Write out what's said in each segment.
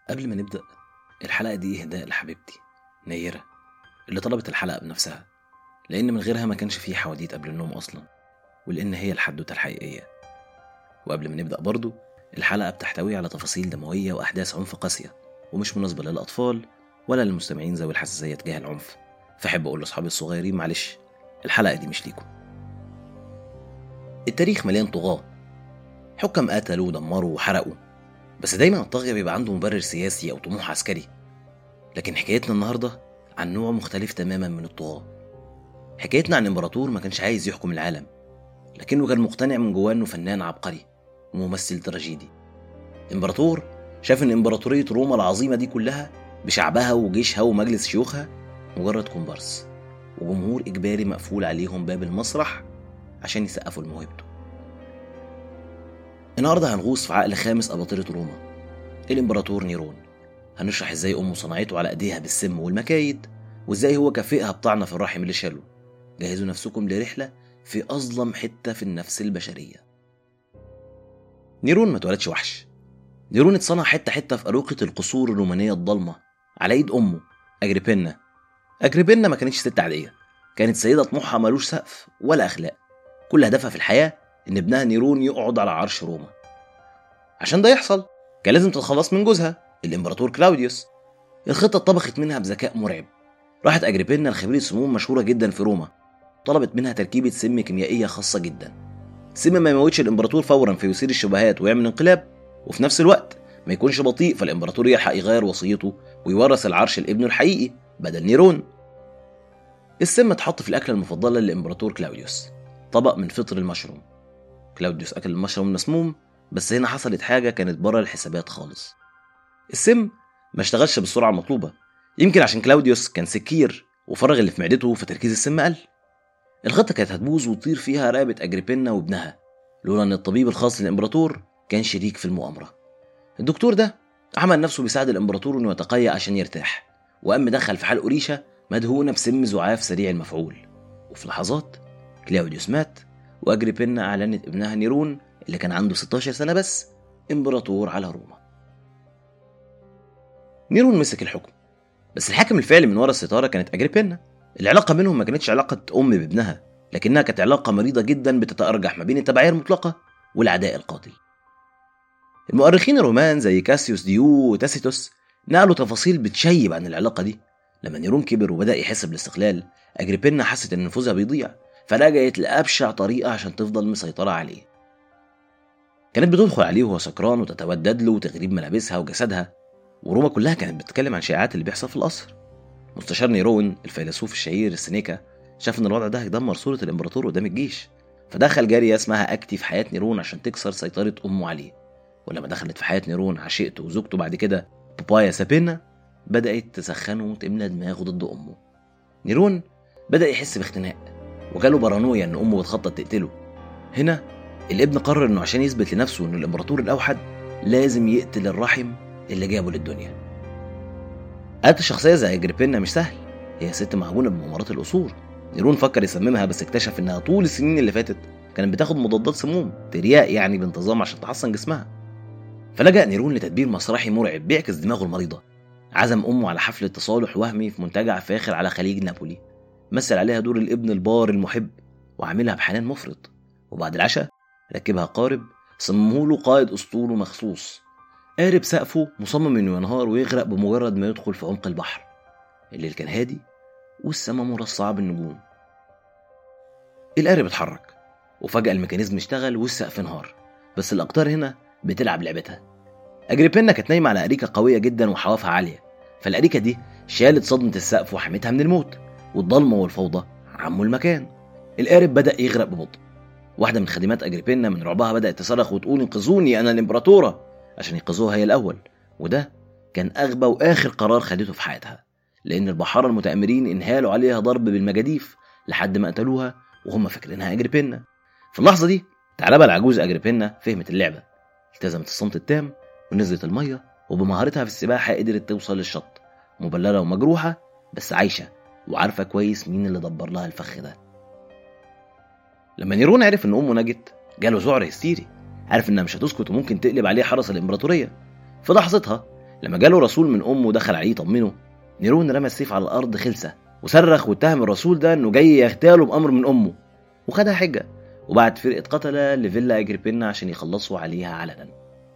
قبل ما نبدأ الحلقة دي إهداء لحبيبتي نيرة اللي طلبت الحلقة بنفسها لأن من غيرها ما كانش فيه حواديت قبل النوم أصلا ولأن هي الحدوتة الحقيقية وقبل ما نبدأ برضو الحلقة بتحتوي على تفاصيل دموية وأحداث عنف قاسية ومش مناسبة للأطفال ولا للمستمعين ذوي الحساسية تجاه العنف فأحب أقول لأصحابي الصغيرين معلش الحلقة دي مش ليكم التاريخ مليان طغاة حكم قتلوا ودمروا وحرقوا بس دايما الطاغية بيبقى عنده مبرر سياسي أو طموح عسكري لكن حكايتنا النهاردة عن نوع مختلف تماما من الطغاة حكايتنا عن إمبراطور ما كانش عايز يحكم العالم لكنه كان مقتنع من جواه إنه فنان عبقري وممثل تراجيدي إمبراطور شاف إن إمبراطورية روما العظيمة دي كلها بشعبها وجيشها ومجلس شيوخها مجرد كومبارس وجمهور إجباري مقفول عليهم باب المسرح عشان يسقفوا لموهبته النهارده هنغوص في عقل خامس أباطرة روما الإمبراطور نيرون هنشرح ازاي أمه صنعته على إيديها بالسم والمكايد وازاي هو كافئها بطعنة في الرحم اللي شاله جهزوا نفسكم لرحلة في أظلم حتة في النفس البشرية نيرون ما اتولدش وحش نيرون اتصنع حتة حتة في أروقة القصور الرومانية الضلمة على إيد أمه أجريبينا أجريبينا ما كانتش ست عادية كانت سيدة طموحها ملوش سقف ولا أخلاق كل هدفها في الحياة إن ابنها نيرون يقعد على عرش روما عشان ده يحصل كان لازم تتخلص من جوزها الإمبراطور كلاوديوس الخطة اتطبخت منها بذكاء مرعب راحت أجريبينا لخبيرة سموم مشهورة جدا في روما طلبت منها تركيبة سم كيميائية خاصة جدا سم ما يموتش الإمبراطور فورا فيثير الشبهات ويعمل انقلاب وفي نفس الوقت ما يكونش بطيء فالإمبراطور يلحق يغير وصيته ويورث العرش لابنه الحقيقي بدل نيرون السم اتحط في الأكلة المفضلة للإمبراطور كلاوديوس طبق من فطر المشروم كلاوديوس أكل المشروم المسموم بس هنا حصلت حاجة كانت بره الحسابات خالص السم ما اشتغلش بالسرعة المطلوبة يمكن عشان كلاوديوس كان سكير وفرغ اللي في معدته فتركيز السم قل الخطة كانت هتبوظ وتطير فيها رقبة أجريبينا وابنها لولا إن الطبيب الخاص للإمبراطور كان شريك في المؤامرة الدكتور ده عمل نفسه بيساعد الإمبراطور إنه يتقيأ عشان يرتاح وقام دخل في حلقه ريشة مدهونة بسم زعاف سريع المفعول وفي لحظات كلاوديوس مات وأجريبينا أعلنت ابنها نيرون اللي كان عنده 16 سنة بس إمبراطور على روما نيرون مسك الحكم بس الحاكم الفعلي من ورا الستارة كانت أجريبينا العلاقة بينهم ما كانتش علاقة أم بابنها لكنها كانت علاقة مريضة جدا بتتأرجح ما بين التبعية المطلقة والعداء القاتل المؤرخين الرومان زي كاسيوس ديو وتاسيتوس نقلوا تفاصيل بتشيب عن العلاقة دي لما نيرون كبر وبدأ يحس بالاستقلال أجريبينا حست إن نفوذها بيضيع فلجأت لأبشع طريقة عشان تفضل مسيطرة عليه كانت بتدخل عليه وهو سكران وتتودد له وتغريب ملابسها وجسدها وروما كلها كانت بتتكلم عن شائعات اللي بيحصل في القصر مستشار نيرون الفيلسوف الشهير السينيكا شاف ان الوضع ده هيدمر صورة الامبراطور قدام الجيش فدخل جارية اسمها اكتي في حياة نيرون عشان تكسر سيطرة امه عليه ولما دخلت في حياة نيرون عشيقته وزوجته بعد كده بابايا سابينا بدأت تسخنه وتملى دماغه ضد امه نيرون بدأ يحس باختناق وجاله بارانويا ان امه بتخطط تقتله هنا الابن قرر انه عشان يثبت لنفسه انه الامبراطور الاوحد لازم يقتل الرحم اللي جابه للدنيا قتل شخصية زي أجريبينا مش سهل هي ست معجونة بممرات القصور نيرون فكر يسممها بس اكتشف انها طول السنين اللي فاتت كانت بتاخد مضادات سموم ترياق يعني بانتظام عشان تحصن جسمها فلجأ نيرون لتدبير مسرحي مرعب بيعكس دماغه المريضة عزم أمه على حفلة تصالح وهمي في منتجع فاخر على خليج نابولي مثل عليها دور الابن البار المحب وعاملها بحنان مفرط وبعد العشاء ركبها قارب صممه له قائد أسطوله مخصوص قارب سقفه مصمم انه ينهار ويغرق بمجرد ما يدخل في عمق البحر الليل كان هادي والسماء مرصعة بالنجوم القارب اتحرك وفجأة الميكانيزم اشتغل والسقف انهار بس الأقطار هنا بتلعب لعبتها أجريبينا كانت نايمة على أريكة قوية جدا وحوافها عالية فالأريكة دي شالت صدمة السقف وحمتها من الموت والضلمة والفوضى عموا المكان القارب بدأ يغرق ببطء واحدة من خادمات أجريبينا من رعبها بدأت تصرخ وتقول انقذوني أنا الإمبراطورة عشان ينقذوها هي الأول وده كان أغبى وآخر قرار خدته في حياتها لأن البحارة المتآمرين انهالوا عليها ضرب بالمجاديف لحد ما قتلوها وهم فاكرينها أجريبينا في اللحظة دي ثعلبة العجوز أجريبينا فهمت اللعبة التزمت الصمت التام ونزلت المية وبمهارتها في السباحة قدرت توصل للشط مبللة ومجروحة بس عايشة وعارفة كويس مين اللي دبر لها الفخ ده لما نيرون عرف ان امه نجت جاله ذعر هستيري عارف انها مش هتسكت وممكن تقلب عليه حرس الامبراطوريه في لحظتها لما جاله رسول من امه دخل عليه يطمنه نيرون رمى السيف على الارض خلسه وصرخ واتهم الرسول ده انه جاي يغتاله بامر من امه وخدها حجه وبعت فرقه قتله لفيلا اجريبينا عشان يخلصوا عليها علنا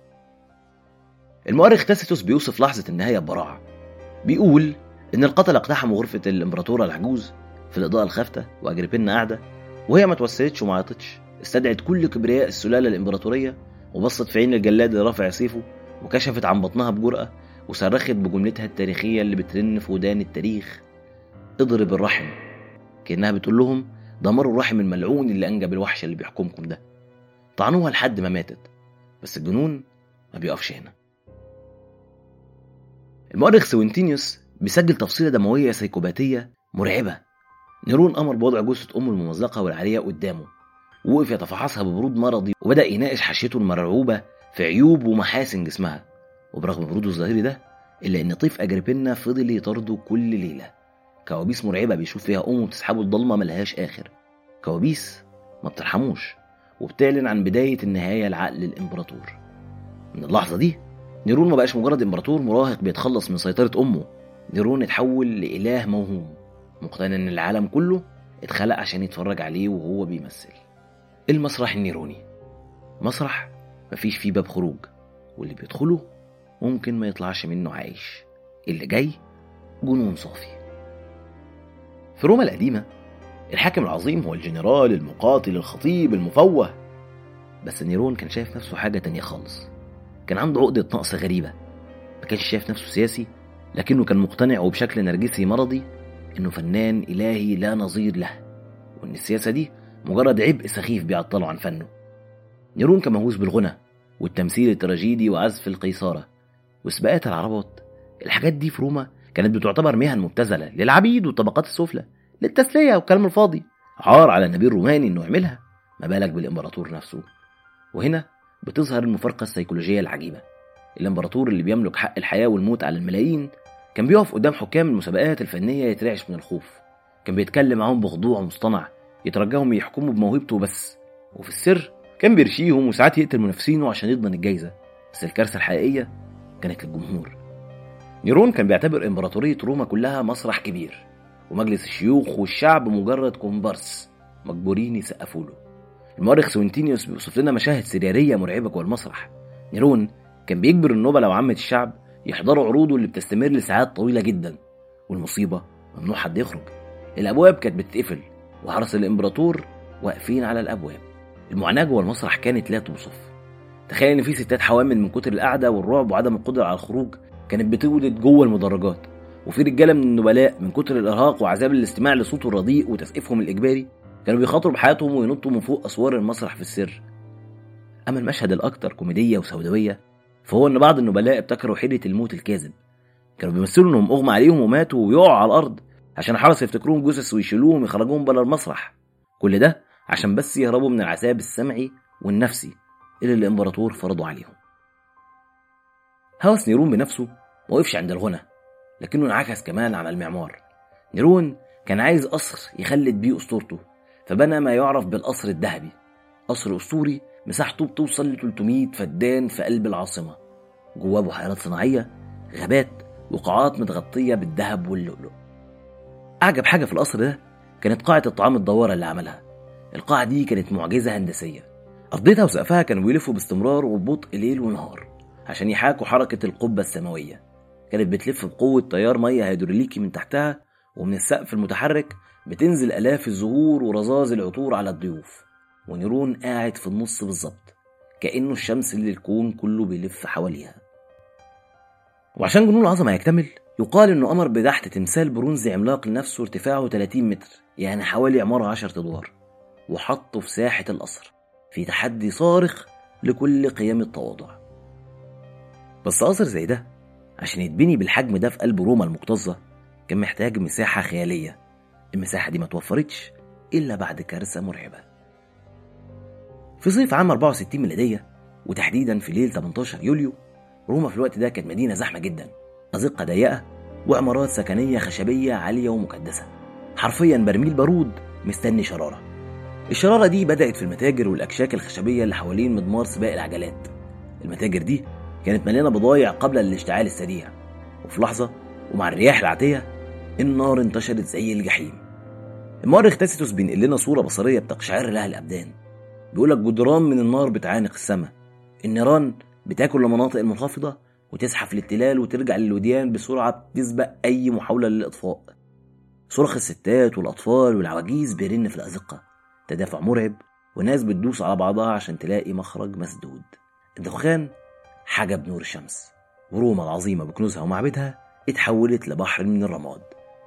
المؤرخ تاسيتوس بيوصف لحظه النهايه ببراعه بيقول ان القتله اقتحموا غرفه الامبراطوره العجوز في الاضاءه الخافته واجريبينا قاعده وهي ما توسلتش وما عيطتش استدعت كل كبرياء السلاله الامبراطوريه وبصت في عين الجلاد اللي رافع سيفه وكشفت عن بطنها بجرأة وصرخت بجملتها التاريخية اللي بترن في ودان التاريخ اضرب الرحم كأنها بتقول لهم دمروا الرحم الملعون اللي أنجب الوحش اللي بيحكمكم ده طعنوها لحد ما ماتت بس الجنون ما بيقفش هنا المؤرخ سوينتينيوس بيسجل تفصيلة دموية سيكوباتية مرعبة نيرون أمر بوضع جثة أمه الممزقة والعارية قدامه ووقف يتفحصها ببرود مرضي وبدأ يناقش حشيته المرعوبة في عيوب ومحاسن جسمها وبرغم بروده الظاهري ده إلا إن طيف أجريبينا فضل يطارده كل ليلة كوابيس مرعبة بيشوف فيها أمه بتسحبه الضلمة ملهاش آخر كوابيس ما بترحموش وبتعلن عن بداية النهاية لعقل الإمبراطور من اللحظة دي نيرون ما بقاش مجرد إمبراطور مراهق بيتخلص من سيطرة أمه نيرون اتحول لإله موهوم مقتنع إن العالم كله اتخلق عشان يتفرج عليه وهو بيمثل المسرح النيروني مسرح مفيش فيه باب خروج واللي بيدخله ممكن ما يطلعش منه عايش اللي جاي جنون صافي في روما القديمة الحاكم العظيم هو الجنرال المقاتل الخطيب المفوه بس نيرون كان شايف نفسه حاجة تانية خالص كان عنده عقدة نقص غريبة ما كانش شايف نفسه سياسي لكنه كان مقتنع وبشكل نرجسي مرضي انه فنان الهي لا نظير له وان السياسة دي مجرد عبء سخيف بيعطله عن فنه نيرون كان مهووس بالغنى والتمثيل التراجيدي وعزف القيصارة وسباقات العربات الحاجات دي في روما كانت بتعتبر مهن مبتذلة للعبيد والطبقات السفلى للتسلية والكلام الفاضي عار على النبي الروماني انه يعملها ما بالك بالامبراطور نفسه وهنا بتظهر المفارقة السيكولوجية العجيبة الامبراطور اللي بيملك حق الحياة والموت على الملايين كان بيقف قدام حكام المسابقات الفنية يترعش من الخوف كان بيتكلم معاهم بخضوع مصطنع يترجاهم يحكموا بموهبته بس وفي السر كان بيرشيهم وساعات يقتل منافسينه عشان يضمن الجايزة بس الكارثة الحقيقية كانت للجمهور نيرون كان بيعتبر إمبراطورية روما كلها مسرح كبير ومجلس الشيوخ والشعب مجرد كومبارس مجبورين يسقفوا له المؤرخ سوينتينيوس بيوصف لنا مشاهد سريرية مرعبة جوه المسرح نيرون كان بيجبر النبلاء وعامة الشعب يحضروا عروضه اللي بتستمر لساعات طويلة جدا والمصيبة ممنوع حد يخرج الأبواب كانت بتتقفل وحرس الإمبراطور واقفين على الأبواب المعاناة جوه المسرح كانت لا توصف تخيل إن في ستات حوامل من كتر القعدة والرعب وعدم القدرة على الخروج كانت بتولد جوه المدرجات وفي رجاله من النبلاء من كتر الارهاق وعذاب الاستماع لصوته الرديء وتسقيفهم الاجباري كانوا بيخاطروا بحياتهم وينطوا من فوق اسوار المسرح في السر اما المشهد الاكثر كوميديه وسوداويه فهو ان بعض النبلاء ابتكروا حيله الموت الكاذب كانوا بيمثلوا انهم اغمى عليهم وماتوا ويقعوا على الارض عشان الحرس يفتكروهم جثث ويشيلوهم يخرجوهم بره المسرح كل ده عشان بس يهربوا من العذاب السمعي والنفسي اللي الامبراطور فرضه عليهم هوس نيرون بنفسه ما وقفش عند الغنى لكنه انعكس كمان على المعمار نيرون كان عايز قصر يخلد بيه اسطورته فبنى ما يعرف بالقصر الذهبي قصر اسطوري مساحته بتوصل ل 300 فدان في قلب العاصمه جواه بحيرات صناعيه غابات وقاعات متغطيه بالذهب واللؤلؤ اعجب حاجه في القصر ده كانت قاعه الطعام الدواره اللي عملها القاعه دي كانت معجزه هندسيه ارضيتها وسقفها كانوا بيلفوا باستمرار وببطء ليل ونهار عشان يحاكوا حركه القبه السماويه كانت بتلف بقوة تيار مية هيدروليكي من تحتها ومن السقف المتحرك بتنزل آلاف الزهور ورذاذ العطور على الضيوف ونيرون قاعد في النص بالظبط كأنه الشمس اللي الكون كله بيلف حواليها وعشان جنون العظمة يكتمل يقال انه امر بدحت تمثال برونزي عملاق لنفسه ارتفاعه 30 متر يعني حوالي عمارة 10 ادوار وحطه في ساحة القصر في تحدي صارخ لكل قيم التواضع بس قصر زي ده عشان يتبني بالحجم ده في قلب روما المكتظة كان محتاج مساحة خيالية المساحة دي ما توفرتش إلا بعد كارثة مرعبة في صيف عام 64 ميلادية وتحديدا في ليل 18 يوليو روما في الوقت ده كانت مدينة زحمة جدا أزقة ضيقة وعمارات سكنية خشبية عالية ومكدسة حرفيا برميل بارود مستني شرارة الشرارة دي بدأت في المتاجر والأكشاك الخشبية اللي حوالين مضمار سباق العجلات المتاجر دي كانت مليانة بضايع قبل الاشتعال السريع وفي لحظة ومع الرياح العاتية النار انتشرت زي الجحيم المؤرخ تاسيتوس بينقل لنا صورة بصرية بتقشعر لها الأبدان بيقولك جدران من النار بتعانق السماء النيران بتاكل المناطق المنخفضة وتزحف للتلال وترجع للوديان بسرعة تسبق أي محاولة للإطفاء صرخ الستات والأطفال والعواجيز بيرن في الأزقة تدافع مرعب وناس بتدوس على بعضها عشان تلاقي مخرج مسدود الدخان حجب نور الشمس وروما العظيمة بكنوزها ومعابدها اتحولت لبحر من الرماد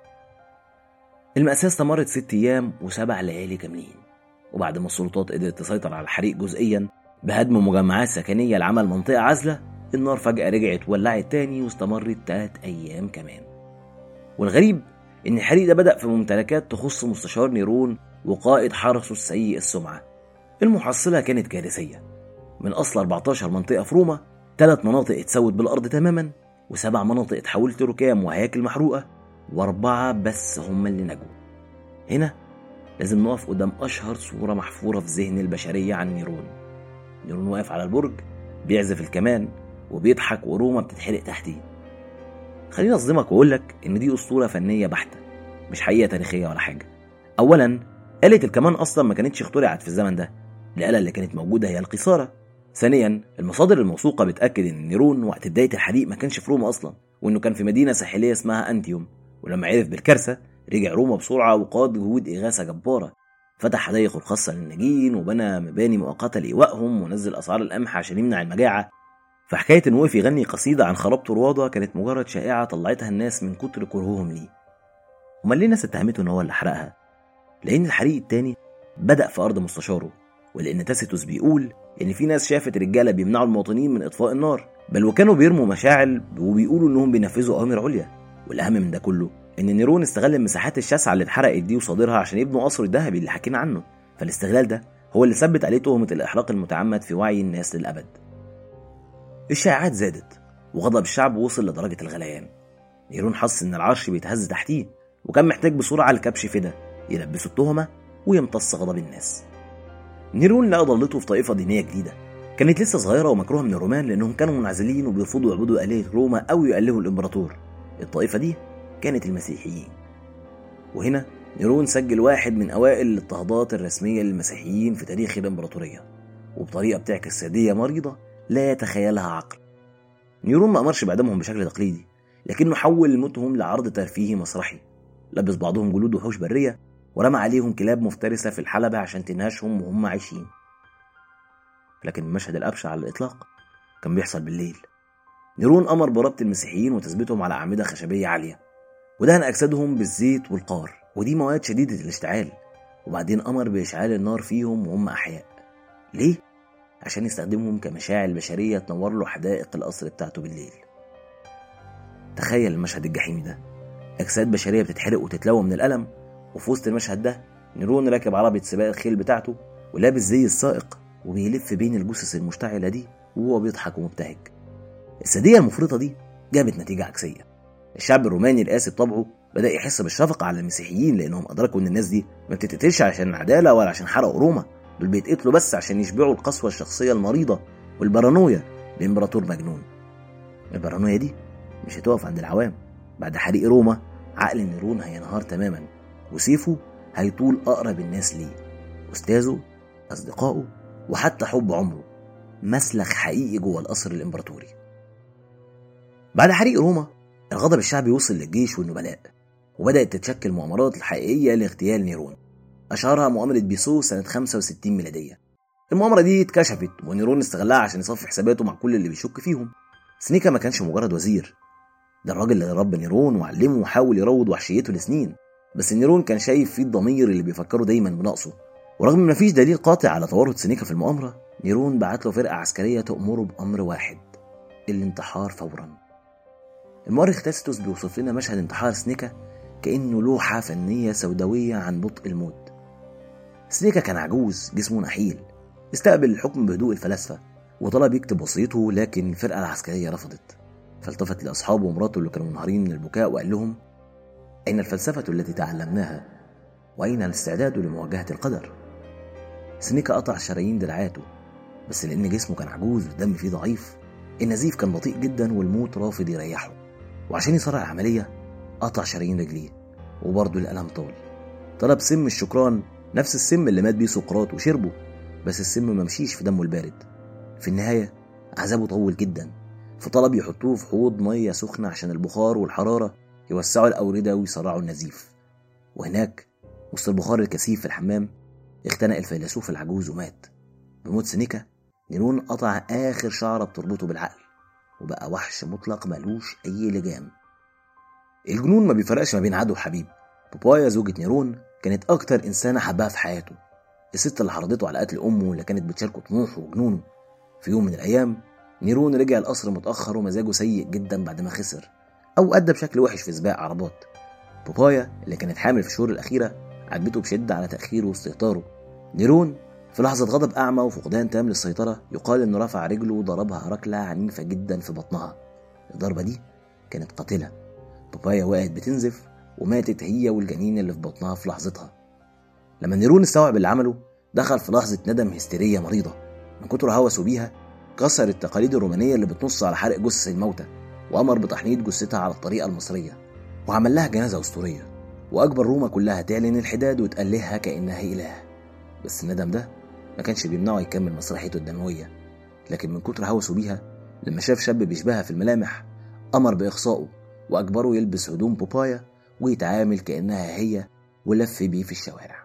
المأساة استمرت ست أيام وسبع ليالي كاملين وبعد ما السلطات قدرت تسيطر على الحريق جزئيا بهدم مجمعات سكنية لعمل منطقة عازلة النار فجأة رجعت ولعت تاني واستمرت تلات أيام كمان والغريب إن الحريق ده بدأ في ممتلكات تخص مستشار نيرون وقائد حرسه السيء السمعة المحصلة كانت كارثية من أصل 14 منطقة في روما ثلاث مناطق اتسوت بالأرض تماما وسبع مناطق اتحولت لركام وهياكل محروقة وأربعة بس هم اللي نجوا هنا لازم نقف قدام أشهر صورة محفورة في ذهن البشرية عن نيرون نيرون واقف على البرج بيعزف الكمان وبيضحك وروما بتتحرق تحتيه خليني أصدمك وأقول لك إن دي أسطورة فنية بحتة مش حقيقة تاريخية ولا حاجة أولا آلة الكمان أصلا ما كانتش اخترعت في الزمن ده الآلة اللي كانت موجودة هي القيصارة ثانيا المصادر الموثوقة بتأكد إن نيرون وقت بداية الحريق ما كانش في روما أصلا وإنه كان في مدينة ساحلية اسمها أنتيوم ولما عرف بالكارثة رجع روما بسرعة وقاد جهود إغاثة جبارة فتح حدائق الخاصة للناجين وبنى مباني مؤقتة لإيوائهم ونزل أسعار القمح عشان يمنع المجاعة فحكاية إنه وقف يغني قصيدة عن خراب طروادة كانت مجرد شائعة طلعتها الناس من كتر كرههم ليه أمال ليه الناس اتهمته إن هو اللي حرقها؟ لأن الحريق التاني بدأ في أرض مستشاره ولأن تاسيتوس بيقول إن في ناس شافت رجالة بيمنعوا المواطنين من إطفاء النار بل وكانوا بيرموا مشاعل وبيقولوا إنهم بينفذوا أوامر عليا والأهم من ده كله إن نيرون استغل المساحات الشاسعة اللي اتحرقت دي وصادرها عشان يبنوا قصر الذهبي اللي حكينا عنه فالاستغلال ده هو اللي ثبت عليه تهمة الإحراق المتعمد في وعي الناس للأبد الشائعات زادت وغضب الشعب وصل لدرجة الغليان نيرون حس إن العرش بيتهز تحتيه وكان محتاج بسرعة لكبش فدا يلبسه التهمة ويمتص غضب الناس نيرون لقى ضلته في طائفة دينية جديدة كانت لسه صغيرة ومكروهة من الرومان لأنهم كانوا منعزلين وبيرفضوا يعبدوا آلهة روما أو يؤلهوا الإمبراطور الطائفة دي كانت المسيحيين وهنا نيرون سجل واحد من أوائل الاضطهادات الرسمية للمسيحيين في تاريخ الإمبراطورية وبطريقة بتعكس سادية مريضة لا يتخيلها عقل نيرون ما أمرش بإعدامهم بشكل تقليدي لكنه حول موتهم لعرض ترفيهي مسرحي لبس بعضهم جلود وحوش برية ورمى عليهم كلاب مفترسة في الحلبة عشان تنهشهم وهم عايشين لكن المشهد الأبشع على الإطلاق كان بيحصل بالليل نيرون أمر بربط المسيحيين وتثبيتهم على أعمدة خشبية عالية ودهن أجسادهم بالزيت والقار ودي مواد شديدة الاشتعال وبعدين أمر بإشعال النار فيهم وهم أحياء ليه؟ عشان يستخدمهم كمشاعل بشرية تنور له حدائق القصر بتاعته بالليل تخيل المشهد الجحيمي ده أجساد بشرية بتتحرق وتتلوى من الألم وفي وسط المشهد ده نيرون راكب عربية سباق الخيل بتاعته ولابس زي السائق وبيلف بين الجثث المشتعلة دي وهو بيضحك ومبتهج السادية المفرطة دي جابت نتيجة عكسية الشعب الروماني القاسي بطبعه بدأ يحس بالشفقة على المسيحيين لأنهم أدركوا إن الناس دي ما بتتقتلش عشان العدالة ولا عشان حرقوا روما دول بيتقتلوا بس عشان يشبعوا القسوة الشخصية المريضة والبارانويا لإمبراطور مجنون البارانويا دي مش هتقف عند العوام بعد حريق روما عقل نيرون هينهار تماما وسيفه هيطول أقرب الناس ليه أستاذه أصدقائه وحتى حب عمره مسلخ حقيقي جوه القصر الإمبراطوري بعد حريق روما الغضب الشعبي وصل للجيش والنبلاء وبدأت تتشكل مؤامرات الحقيقية لاغتيال نيرون أشهرها مؤامرة بيسو سنة 65 ميلادية المؤامرة دي اتكشفت ونيرون استغلها عشان يصفي حساباته مع كل اللي بيشك فيهم سنيكا ما كانش مجرد وزير ده الراجل اللي ربى نيرون وعلمه وحاول يروض وحشيته لسنين بس نيرون كان شايف فيه الضمير اللي بيفكره دايما بنقصه ورغم ما فيش دليل قاطع على تورط سنيكا في المؤامرة نيرون بعت له فرقة عسكرية تأمره بأمر واحد الانتحار فورا المؤرخ تاسيتوس بيوصف لنا مشهد انتحار سنيكا كأنه لوحة فنية سوداوية عن بطء الموت سنيكا كان عجوز جسمه نحيل استقبل الحكم بهدوء الفلاسفة وطلب يكتب وصيته لكن الفرقة العسكرية رفضت فالتفت لأصحابه ومراته اللي كانوا منهارين من البكاء وقال لهم أين الفلسفة التي تعلمناها وأين الاستعداد لمواجهة القدر سنيكا قطع شرايين دراعاته بس لأن جسمه كان عجوز والدم فيه ضعيف النزيف كان بطيء جدا والموت رافض يريحه وعشان يسرع العملية قطع شرايين رجليه وبرضه الألم طال طلب سم الشكران نفس السم اللي مات بيه سقراط وشربه بس السم ما مشيش في دمه البارد في النهاية عذابه طول جدا فطلب يحطوه في حوض مية سخنة عشان البخار والحرارة يوسعوا الأوردة ويسرعوا النزيف وهناك وسط البخار الكثيف في الحمام اختنق الفيلسوف العجوز ومات بموت سينيكا نيرون قطع آخر شعرة بتربطه بالعقل وبقى وحش مطلق ملوش أي لجام الجنون ما بيفرقش ما بين عدو وحبيب بوبايا زوجة نيرون كانت أكتر إنسانة حبها في حياته الست اللي حرضته على قتل أمه اللي كانت بتشاركه طموحه وجنونه في يوم من الأيام نيرون رجع القصر متأخر ومزاجه سيء جدا بعد ما خسر أو أدى بشكل وحش في سباق عربات بوبايا اللي كانت حامل في الشهور الأخيرة عجبته بشدة على تأخيره واستهتاره نيرون في لحظة غضب أعمى وفقدان تام للسيطرة يقال إنه رفع رجله وضربها ركلة عنيفة جدا في بطنها الضربة دي كانت قاتلة بابايا وقعت بتنزف وماتت هي والجنين اللي في بطنها في لحظتها لما نيرون استوعب اللي عمله دخل في لحظة ندم هستيرية مريضة من كتر هوسه بيها كسر التقاليد الرومانية اللي بتنص على حرق جثث الموتى وأمر بتحنيط جثتها على الطريقة المصرية وعمل لها جنازة أسطورية وأكبر روما كلها تعلن الحداد وتألهها كأنها إله بس الندم ده ما كانش بيمنعه يكمل مسرحيته الدموية لكن من كتر هوسه بيها لما شاف شاب بيشبهها في الملامح أمر بإخصائه وأجبره يلبس هدوم بوبايا ويتعامل كأنها هي ولف بيه في الشوارع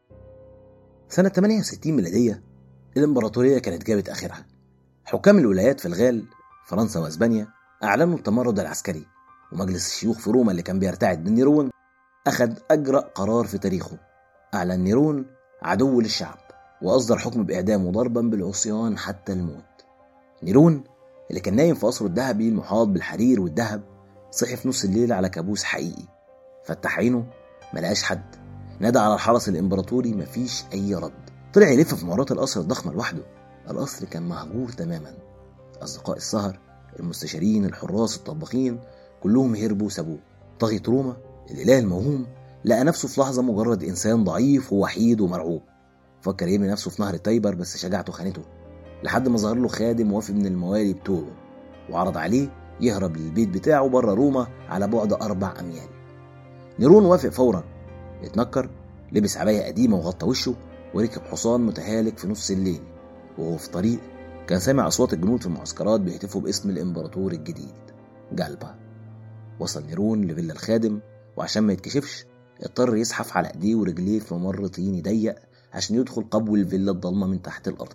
سنة 68 ميلادية الإمبراطورية كانت جابت آخرها حكام الولايات في الغال فرنسا وأسبانيا أعلنوا التمرد العسكري ومجلس الشيوخ في روما اللي كان بيرتعد من نيرون أخذ أجرأ قرار في تاريخه أعلن نيرون عدو للشعب وأصدر حكم بإعدامه ضربا بالعصيان حتى الموت نيرون اللي كان نايم في قصره الذهبي المحاط بالحرير والذهب صحي في نص الليل على كابوس حقيقي فتح عينه ملقاش حد نادى على الحرس الإمبراطوري مفيش أي رد طلع يلف في ممرات القصر الضخمة لوحده القصر كان مهجور تماما أصدقاء السهر المستشارين الحراس الطباخين كلهم هربوا وسابوه طاغية روما الإله الموهوم لقى نفسه في لحظة مجرد إنسان ضعيف ووحيد ومرعوب فكر يرمي نفسه في نهر التايبر بس شجاعته خانته لحد ما ظهر له خادم وافي من الموالي بتوعه وعرض عليه يهرب للبيت بتاعه بره روما على بعد أربع أميال نيرون وافق فورا اتنكر لبس عباية قديمة وغطى وشه وركب حصان متهالك في نص الليل وهو في طريق كان سامع أصوات الجنود في المعسكرات بيهتفوا باسم الإمبراطور الجديد جالبا وصل نيرون لفيلا الخادم وعشان ما يتكشفش اضطر يزحف على ايديه ورجليه في ممر طيني ضيق عشان يدخل قبو الفيلا الضلمة من تحت الأرض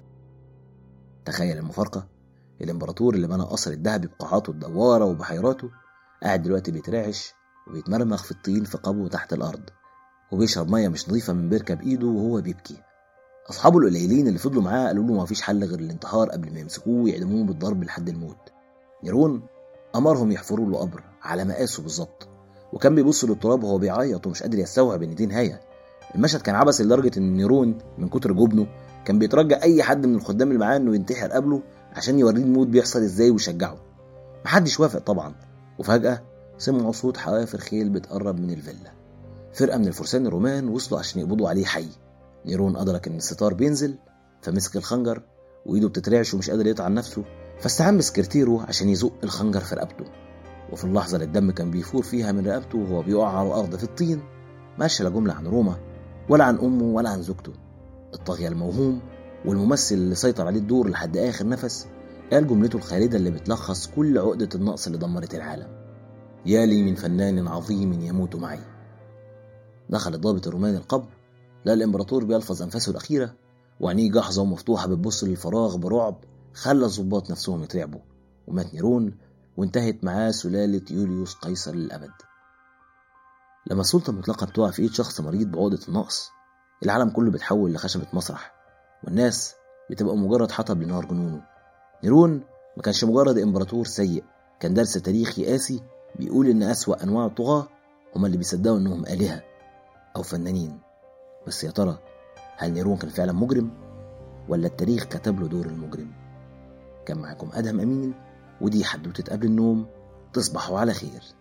تخيل المفارقة الإمبراطور اللي بنى قصر الذهبي بقاعاته الدوارة وبحيراته قاعد دلوقتي بيترعش وبيتمرمخ في الطين في قبو تحت الأرض وبيشرب مية مش نظيفة من بركة بإيده وهو بيبكي أصحابه القليلين اللي فضلوا معاه قالوا له مفيش حل غير الانتحار قبل ما يمسكوه ويعدموه بالضرب لحد الموت نيرون أمرهم يحفروا له قبر على مقاسه بالظبط وكان بيبص للتراب وهو بيعيط ومش قادر يستوعب ان دي نهايه المشهد كان عبثي لدرجه ان نيرون من كتر جبنه كان بيترجى اي حد من الخدام اللي معاه انه ينتحر قبله عشان يوريه الموت بيحصل ازاي ويشجعه محدش وافق طبعا وفجاه سمعوا صوت حوافر خيل بتقرب من الفيلا فرقه من الفرسان الرومان وصلوا عشان يقبضوا عليه حي نيرون ادرك ان الستار بينزل فمسك الخنجر وايده بتترعش ومش قادر يقطع نفسه فاستعان بسكرتيره عشان يزق الخنجر في رقبته وفي اللحظة اللي الدم كان بيفور فيها من رقبته وهو بيقع على الأرض في الطين ماشي لا جملة عن روما ولا عن أمه ولا عن زوجته الطاغية الموهوم والممثل اللي سيطر عليه الدور لحد آخر نفس قال جملته الخالدة اللي بتلخص كل عقدة النقص اللي دمرت العالم يا لي من فنان عظيم يموت معي دخل الضابط الروماني القبر لقى الإمبراطور بيلفظ أنفاسه الأخيرة وعينيه جحظة ومفتوحة بتبص للفراغ برعب خلى الظباط نفسهم يترعبوا ومات نيرون وانتهت معاه سلالة يوليوس قيصر للأبد لما السلطة المطلقة بتقع في إيد شخص مريض بعقدة النقص العالم كله بيتحول لخشبة مسرح والناس بتبقى مجرد حطب لنار جنونه نيرون ما كانش مجرد إمبراطور سيء كان درس تاريخي قاسي بيقول إن أسوأ أنواع الطغاة هما اللي بيصدقوا إنهم آلهة أو فنانين بس يا ترى هل نيرون كان فعلا مجرم ولا التاريخ كتب له دور المجرم كان معاكم أدهم أمين ودي حدوتة قبل النوم تصبحوا على خير